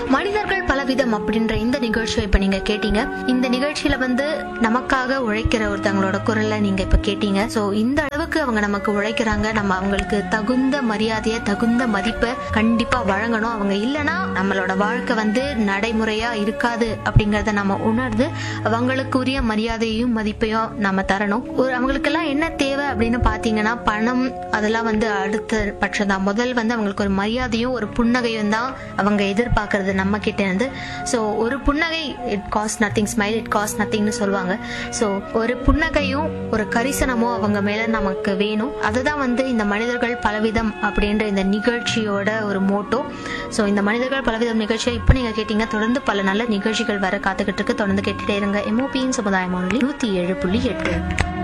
மனிதர்கள் பலவிதம் அப்படின்ற இந்த நிகழ்ச்சியை இப்ப நீங்க கேட்டீங்க இந்த நிகழ்ச்சியில வந்து நமக்காக உழைக்கிற ஒருத்தவங்களோட குரலை நீங்க இப்ப கேட்டீங்க சோ இந்த அளவுக்கு அவங்க நமக்கு உழைக்கிறாங்க நம்ம அவங்களுக்கு தகுந்த மரியாதையை தகுந்த மதிப்பை கண்டிப்பா வழங்கணும் அவங்க இல்லைன்னா நம்மளோட வாழ்க்கை வந்து நடைமுறையா இருக்காது அப்படிங்கறத நம்ம உணர்ந்து அவங்களுக்குரிய மரியாதையும் மதிப்பையும் நம்ம தரணும் ஒரு அவங்களுக்கெல்லாம் என்ன தேவை அப்படின்னு பாத்தீங்கன்னா பணம் அதெல்லாம் வந்து அடுத்த பட்சம் தான் முதல் வந்து அவங்களுக்கு ஒரு மரியாதையும் ஒரு புன்னகையும் தான் அவங்க எதிர்பார்க்கறது நம்ம கிட்ட இருந்து ஸோ ஒரு புன்னகை it cost nothing smile it cost நத்திங்னு சொல்லுவாங்க ஸோ ஒரு புன்னகையும் ஒரு கரிசனமும் அவங்க மேல நமக்கு வேணும் அதுதான் வந்து இந்த மனிதர்கள் பலவிதம் அப்படின்ற இந்த நிகழ்ச்சியோட ஒரு மோட்டோ ஸோ இந்த மனிதர்கள் பலவிதம் நிகழ்ச்சியை இப்போ நீங்க கேட்டீங்க தொடர்ந்து பல நல்ல நிகழ்ச்சிகள் வர காத்துக்கிட்டு இருக்கு தொடர்ந்து கேட்டுட்டே இருங்க எம்ஓபியின் சமுதாய வானொலி நூத்தி ஏழு புள்ளி எட்டு